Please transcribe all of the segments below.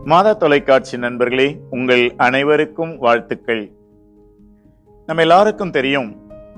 மாதா தொலைக்காட்சி நண்பர்களே உங்கள் அனைவருக்கும் வாழ்த்துக்கள் நம்ம எல்லாருக்கும் தெரியும்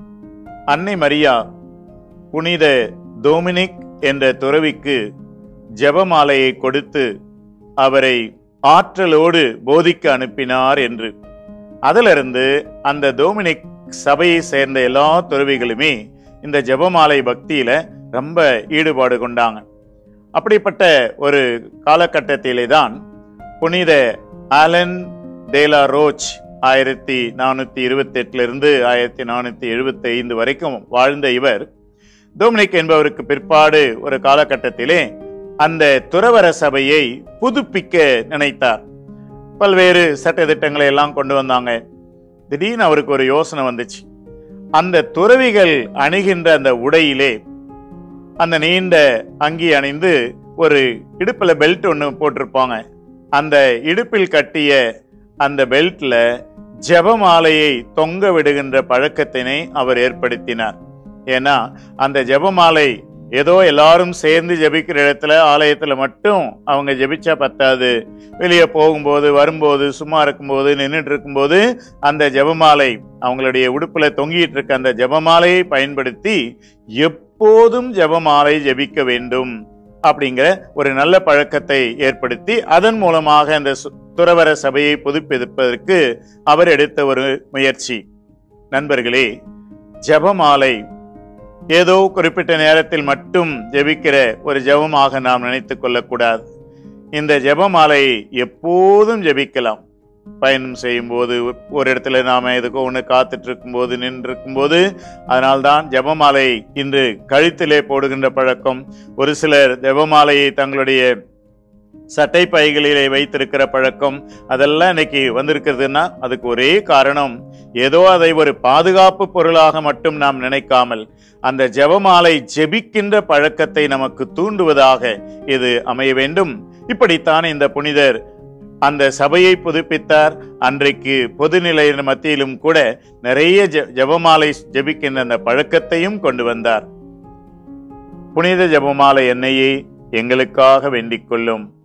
அன்னை மரியா புனித டோமினிக் என்ற துறவிக்கு ஜெபமாலையை கொடுத்து அவரை ஆற்றலோடு போதிக்க அனுப்பினார் என்று அதிலிருந்து அந்த டோமினிக் சபையை சேர்ந்த எல்லா துறவிகளுமே இந்த ஜெபமாலை பக்தியில ரொம்ப ஈடுபாடு கொண்டாங்க அப்படிப்பட்ட ஒரு காலகட்டத்திலே தான் புனித ஆலன் டேலா ரோச் ஆயிரத்தி நானூத்தி இருபத்தி எட்டுல இருந்து ஆயிரத்தி நானூத்தி எழுபத்தி ஐந்து வரைக்கும் வாழ்ந்த இவர் டொமினிக் என்பவருக்கு பிற்பாடு ஒரு காலகட்டத்திலே அந்த துறவர சபையை புதுப்பிக்க நினைத்தார் பல்வேறு சட்ட திட்டங்களை எல்லாம் கொண்டு வந்தாங்க திடீர்னு அவருக்கு ஒரு யோசனை வந்துச்சு அந்த துறவிகள் அணுகின்ற அந்த உடையிலே அந்த நீண்ட அங்கி அணிந்து ஒரு இடுப்புல பெல்ட் ஒன்று போட்டிருப்பாங்க அந்த இடுப்பில் கட்டிய அந்த பெல்ட்ல ஜெபமாலையை தொங்க விடுகின்ற பழக்கத்தினை அவர் ஏற்படுத்தினார் ஏன்னா அந்த ஜெபமாலை ஏதோ எல்லாரும் சேர்ந்து ஜெபிக்கிற இடத்துல ஆலயத்துல மட்டும் அவங்க ஜெபிச்சா பத்தாது வெளியே போகும்போது வரும்போது சும்மா இருக்கும்போது நின்றுட்டு இருக்கும்போது அந்த ஜெபமாலை அவங்களுடைய உடுப்புல தொங்கிட்டு இருக்க அந்த ஜெபமாலையை பயன்படுத்தி எப்போதும் ஜெபமாலை ஜெபிக்க வேண்டும் அப்படிங்கிற ஒரு நல்ல பழக்கத்தை ஏற்படுத்தி அதன் மூலமாக அந்த சு- துறவர சபையை புதுப்பிப்பதற்கு அவர் எடுத்த ஒரு முயற்சி நண்பர்களே ஜெபமாலை ஏதோ குறிப்பிட்ட நேரத்தில் மட்டும் ஜெபிக்கிற ஒரு ஜெபமாக நாம் நினைத்துக் கொள்ளக்கூடாது இந்த ஜெபமாலையை எப்போதும் ஜெபிக்கலாம் பயணம் செய்யும் போது ஒரு இடத்துல நாம எதுக்கோ ஒன்று காத்துட்டு இருக்கும்போது நின்று இருக்கும்போது அதனால்தான் ஜெபமாலை இன்று கழுத்திலே போடுகின்ற பழக்கம் ஒரு சிலர் ஜெபமாலையை தங்களுடைய சட்டை பைகளிலே வைத்திருக்கிற பழக்கம் அதெல்லாம் இன்னைக்கு வந்திருக்கிறதுன்னா அதுக்கு ஒரே காரணம் ஏதோ அதை ஒரு பாதுகாப்பு பொருளாக மட்டும் நாம் நினைக்காமல் அந்த ஜெபமாலை ஜெபிக்கின்ற பழக்கத்தை நமக்கு தூண்டுவதாக இது அமைய வேண்டும் இப்படித்தான் இந்த புனிதர் அந்த சபையை புதுப்பித்தார் அன்றைக்கு பொதுநிலையின் மத்தியிலும் கூட நிறைய ஜெ- ஜெபமாலை ஜெபிக்கின்ற அந்த பழக்கத்தையும் கொண்டு வந்தார் புனித ஜெபமாலை என்னையே எங்களுக்காக வேண்டிக் கொள்ளும்